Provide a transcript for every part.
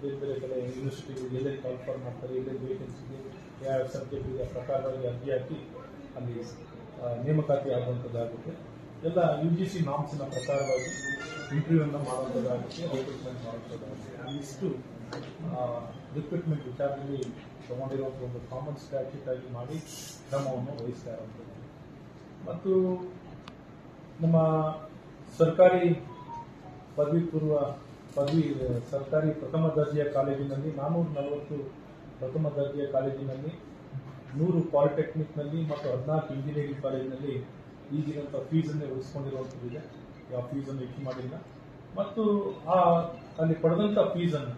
ಬೇರೆ ಬೇರೆ ಕಡೆ ಯೂನಿವರ್ಸಿಟಿಗಳು ಎಲ್ಲೆಲ್ಲಿ ಕಾಲ್ಫರ್ ಮಾಡ್ತಾರೆ ಎಲ್ಲೆಲ್ಲಿ ವೇಕೆನ್ಸಿಗೆ ಯಾವ ಸಬ್ಜೆಕ್ಟಿಗೆ ಪ್ರಕಾರವಾಗಿ ಅರ್ಜಿ ಹಾಕಿ ಅಲ್ಲಿ ಆ, ನೇಮಕಾತಿ ಆಗುವಂಥದ್ದಾಗುತ್ತೆ ಎಲ್ಲ ಯು ಜಿ ಸಿ ನಾಮ್ಸ್ನ ಪ್ರಕಾರವಾಗಿ ಇಂಟರ್ವ್ಯೂನ ಮಾಡುವಂಥದ್ದಾಗುತ್ತೆ ರಿಕ್ರೂಟ್ಮೆಂಟ್ ಮಾಡುವಂಥದ್ದಾಗುತ್ತೆ ಇಷ್ಟು ರಿಕ್ರೂಟ್ಮೆಂಟ್ ವಿಚಾರದಲ್ಲಿ ತಗೊಂಡಿರುವಂಥ ಒಂದು ಕಾಮನ್ ಸ್ಟ್ಯಾಚ್ಯೂಟ್ ಆಗಿ ಮಾಡಿ ಕ್ರಮವನ್ನು ವಹಿಸ್ತಾ ಇರುವಂಥದ್ದು ಮತ್ತು ನಮ್ಮ ಸರ್ಕಾರಿ ಪದವಿ ಪೂರ್ವ ಪದವಿ ಸರ್ಕಾರಿ ಪ್ರಥಮ ದರ್ಜೆಯ ಕಾಲೇಜಿನಲ್ಲಿ ನಾನೂರ ನಲವತ್ತು ಪ್ರಥಮ ದರ್ಜೆಯ ಕಾಲೇಜಿನಲ್ಲಿ ನೂರು ಪಾಲಿಟೆಕ್ನಿಕ್ನಲ್ಲಿ ಮತ್ತು ಹದಿನಾಲ್ಕು ಇಂಜಿನಿಯರಿಂಗ್ ಕಾಲೇಜಿನಲ್ಲಿ ಈಗಿನಂಥ ಫೀಸನ್ನೇ ಉಳಿಸ್ಕೊಂಡಿರುವಂಥದ್ದಿದೆ ಯಾವ ಫೀಸನ್ನು ಹೆಚ್ಚು ಮಾಡಿಲ್ಲ ಮತ್ತು ಆ ಅಲ್ಲಿ ಪಡೆದಂಥ ಫೀಸನ್ನು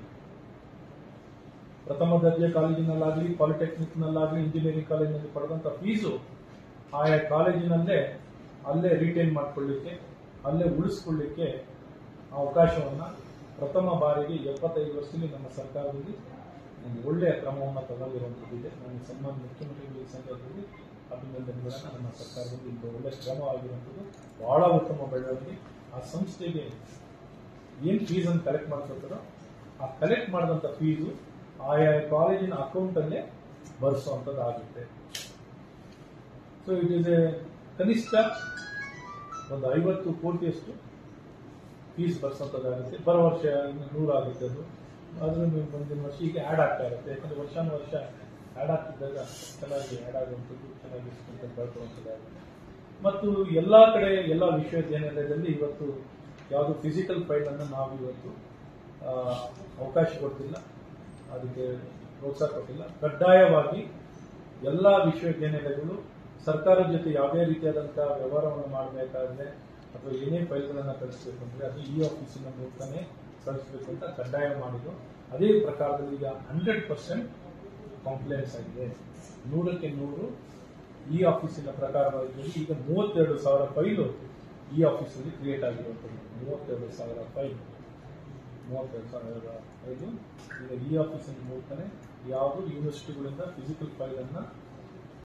ಪ್ರಥಮ ದರ್ಜೆ ಕಾಲೇಜಿನಲ್ಲಾಗಲಿ ಪಾಲಿಟೆಕ್ನಿಕ್ನಲ್ಲಾಗಲಿ ಇಂಜಿನಿಯರಿಂಗ್ ಕಾಲೇಜಿನಲ್ಲಿ ಪಡೆದಂಥ ಫೀಸು ಆಯಾ ಕಾಲೇಜಿನಲ್ಲೇ ಅಲ್ಲೇ ರಿಟೈನ್ ಮಾಡ್ಕೊಳ್ಳಿಕ್ಕೆ ಅಲ್ಲೇ ಉಳಿಸ್ಕೊಳ್ಳಿಕ್ಕೆ ಅವಕಾಶವನ್ನ ಪ್ರಥಮ ಬಾರಿಗೆ ಎಪ್ಪತ್ತೈದು ವರ್ಷದಲ್ಲಿ ನಮ್ಮ ಸರ್ಕಾರದಲ್ಲಿ ಒಂದು ಒಳ್ಳೆಯ ಕ್ರಮವನ್ನು ತಗೊಂಡಿರುವಂಥದ್ದಿದೆ ನಾನು ಸನ್ಮಾನ್ಯ ಮುಖ್ಯಮಂತ್ರಿಗಳ ಈ ಸಂದರ್ಭದಲ್ಲಿ ಅಭಿನಂದನೆಗಳನ್ನು ನಮ್ಮ ಸರ್ಕಾರದಲ್ಲಿ ಇದು ಒಳ್ಳೆಯ ಕ್ರಮವಾಗಿರುವಂಥದ್ದು ಬಹಳ ಉತ್ತಮ ಬೆಳವಣಿಗೆ ಆ ಸಂಸ್ಥೆಗೆ ಏನ್ ಫೀಸ್ ಅನ್ನು ಕಲೆಕ್ಟ್ ಮಾಡ್ಕೊತಾರೋ ಆ ಕಲೆಕ್ಟ್ ಮಾಡಿದಂಥ ಫೀಸು ಆಯಾ ಕಾಲೇಜಿನ ಅಕೌಂಟ್ ಅಲ್ಲೇ ಭರಿಸುವಂಥದ್ದಾಗುತ್ತೆ ಸೊ ಇಟ್ ಈಸ್ ಎ ಕನಿಷ್ಠ ಒಂದು ಐವತ್ತು ಕೋಟಿಯಷ್ಟು ಫೀಸ್ ಬರ್ಸೋಂಥದ್ದಾಗುತ್ತೆ ಬರೋ ವರ್ಷ ಇನ್ನು ನೂರು ಆಗುತ್ತೆ ಅದು ಅದ್ರ ಮೇಲೆ ಮುಂದಿನ ವರ್ಷ ಈಗ ಆ್ಯಡ್ ಆಗ್ತಾ ಇರುತ್ತೆ ಯಾಕಂದ್ರೆ ವರ್ಷಾನು ವರ್ಷ ಆ್ಯಡ್ ಆಗ್ತಿದ್ದಾಗ ಚೆನ್ನಾಗಿ ಆ್ಯಡ್ ಆಗುವಂಥದ್ದು ಚೆನ್ನಾಗಿ ಬೆಳ್ಕೊಳ್ಳುವಂಥದ್ದಾಗುತ್ತೆ ಮತ್ತು ಎಲ್ಲಾ ಕಡೆ ಎಲ್ಲ ವಿಶ್ವವಿದ್ಯಾನಿಲಯದಲ್ಲಿ ಇವತ್ತು ಯಾವುದು ಫಿಸಿಕಲ್ ಫೈಲ್ ಅನ್ನು ನಾವು ಇವತ್ತು ಆ, ಅವಕಾಶ ಕೊಡ್ತಿಲ್ಲ ಅದಕ್ಕೆ ಪ್ರೋತ್ಸಾಹ ಕೊಟ್ಟಿಲ್ಲ ಕಡ್ಡಾಯವಾಗಿ ಎಲ್ಲ ವಿಶ್ವವಿದ್ಯಾನಿಲಯಗಳು ಸರ್ಕಾರದ ಜೊತೆ ಯಾವುದೇ ರೀತಿಯಾದಂತಹ ವ್ಯವಹಾರವನ್ನು ಮಾಡಬೇಕಾದ್ರೆ ಅಥವಾ ಏನೇ ಫೈಲ್ಗಳನ್ನು ಕಳಿಸಬೇಕು ಅಂದ್ರೆ ಅದು ಈ ಆಫೀಸಿನ ಮೂಲಕನೇ ಕಳಿಸಬೇಕು ಅಂತ ಕಡ್ಡಾಯ ಮಾಡಿದ್ದು ಅದೇ ಪ್ರಕಾರದಲ್ಲಿ ಈಗ ಹಂಡ್ರೆಡ್ ಪರ್ಸೆಂಟ್ ಕಾಂಪ್ಲೈನ್ಸ್ ಆಗಿದೆ ನೂರಕ್ಕೆ ನೂರು ಈ ಆಫೀಸಿನ ಪ್ರಕಾರವಾಗಿ ಈಗ ಮೂವತ್ತೆರಡು ಸಾವಿರ ಫೈಲು ಈ ಆಫೀಸಲ್ಲಿ ಕ್ರಿಯೇಟ್ ಆಗಿರುವಂಥದ್ದು ಮೂವತ್ತೆರಡು ಸಾವಿರ ಫೈಲ್ ಮೂವತ್ತೆರಡು ಸಾವಿರ ಫೈಲು ಈಗ ಈ ಆಫೀಸಿನ ಮೂಲಕನೇ ಯಾವುದು ಯೂನಿವರ್ಸಿಟಿಗಳಿಂದ ಫಿಸಿಕಲ್ ಫೈಲ್ ಅನ್ನ